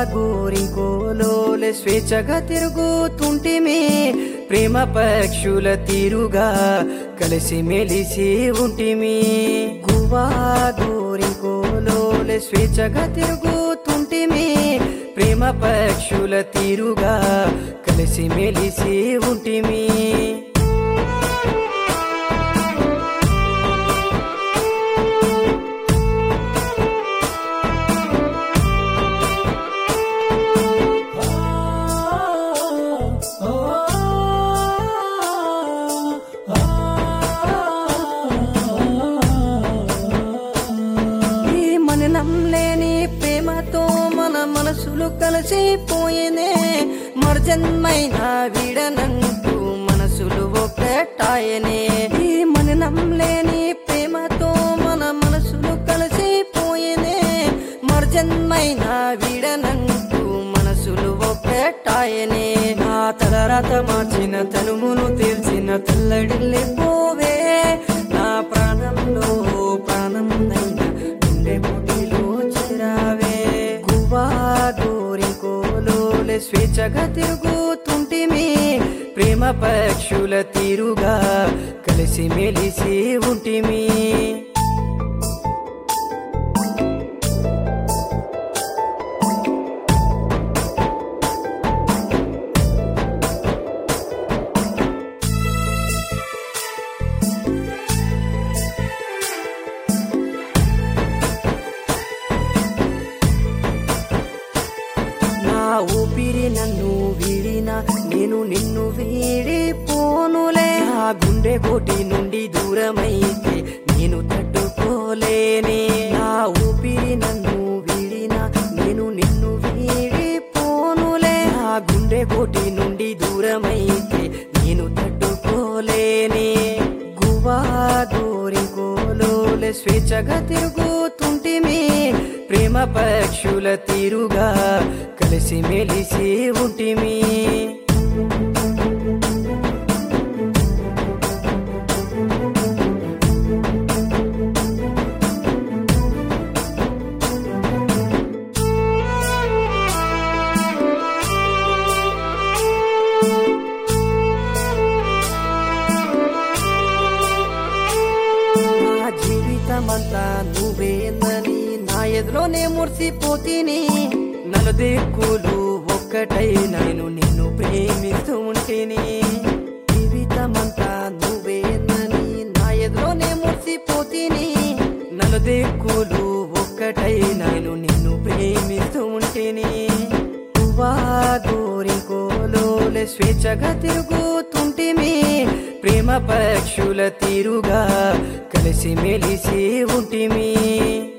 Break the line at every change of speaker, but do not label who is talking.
గోరింకోలోలే స్వేచ్ఛగా తిరుగుతుంటిమి ప్రేమ పక్షుల తీరుగా కలిసి మెలిసి ఉంటిమి గువా గోరింకోలోలే స్వేచ్ఛగా తిరుగుతుంటిమి ప్రేమ పక్షుల తీరుగా కలిసి మెలిసి ఉంటిమి ఈ మననం లేని ప్రేమతో మన మనసులు కలిసిపోయేనే మర్జన్మైన వీడనంటూ మనసులు ఒక్కటాయనే ఈ మననం లేని ప్రేమతో మన మనసులు కలిసిపోయేనే మర్జన్మైన వీడనంటూ మనసులు ఒక్కటాయనే నా తలరాత మార్చిన తనుమును తెలిసిన తల్లడిల్లే పోవే నా ప్రాణంలో ప్రాణందైన గుండె పొడిలో చేరావే గువా గోరింకోలోలే స్వేచ్ఛగా తిరుగుతుంటిమి ప్రేమ పక్షుల తీరుగా కలిసి మెలిసి ఉంటిమి నా ఊపిరి నన్ను వీడిన నేను నిన్ను వీడిపోనులే నా గుండె కోటి నుండి దూరమైతే నేను తట్టుకోలేనే నా ఊపిరి నన్ను వీడిన నేను నిన్ను వీడిపోనులే నా గుండె కోటి నుండి దూరమైతే నేను తట్టుకోలేనే గువా గోరింకోలోలే స్వేచ్ఛగా తిరుగుతుంటిమి ప్రేమ పక్షుల తీరుగా కలిసి మెలిసి ఉంటిమి నా జీవితమంతా నువ్వేందని నా ఎదులోనే మురిసిపోతీని నలుదిక్కులు ఒక్కటై నేను నిన్ను ప్రేమిస్తూ ఉంటేని జీవితమంతా నువ్వేందని నా ఎదులోనే మురిసిపోతీని నలుదిక్కులు ఒక్కటై నేను నిన్ను ప్రేమిస్తూ ఉంటేని నువ్వా గోరింకోలోలే స్వేచ్ఛగా తిరుగుతుంటిమి ప్రేమ పక్షుల తీరుగా కలిసి మెలిసి ఉంటిమి